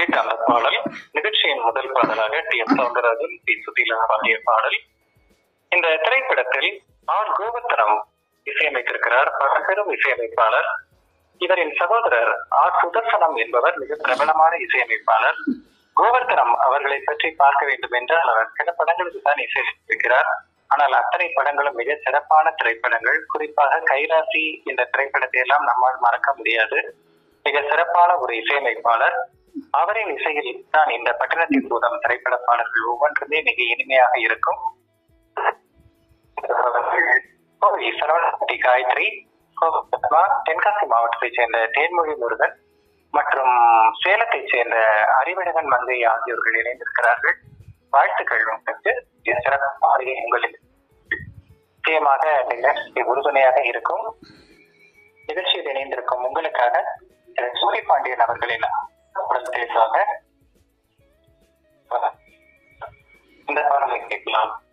கேட்ட அந்த பாடல் நிகழ்ச்சியின் முதல் பாடலாக T M Soundararajan P Susheela பாடிய பாடல் இந்த திரைப்படத்தில் ஆர் கோவர்த்தனம் இசையமைத்திருக்கிறார் பழம்பெரும் இசையமைப்பாளர் இவரின் சகோதரர் ஆர் சுதர்சனம் என்பவர் மிக பிரபலமான இசையமைப்பாளர் கோவர்த்தனம் அவர்களை பற்றி பார்க்க வேண்டும் என்றால் அவர் சில படங்களுக்கு தான் இசையமைத்திருக்கிறார் ஆனால் அத்தனை படங்களும் மிக சிறப்பான திரைப்படங்கள் குறிப்பாக கைராசி இந்த திரைப்படத்தை எல்லாம் நம்மால் மறக்க முடியாது மிக சிறப்பான ஒரு இசையமைப்பாளர் அவரின் இசையில் தான் இந்த பட்டணத்தின் பூதம் திரைப்பட பாடல்கள் ஒவ்வொன்றுமே மிக இனிமையாக இருக்கும் கோவை சரவணபட்டி காயத்ரி கோவை பத்மா தென்காசி மாவட்டத்தைச் சேர்ந்த தேன்மொழி முருகன் மற்றும் சேலத்தைச் சேர்ந்த அறிவழகன் மங்கை ஆகியோர்கள் இணைந்திருக்கிறார்கள் வாழ்த்துக்கள் உங்களுக்கு சிறப்பாக உங்களுக்கு நிச்சயமாக நிகழ்ச்சி உறுதுணையாக இருக்கும் நிகழ்ச்சியில் இணைந்திருக்கும் உங்களுக்காக திரு சூரிய பாண்டியன் அவர்களின் உடல் தேர்வாக இந்த பாடலை கேட்கலாம்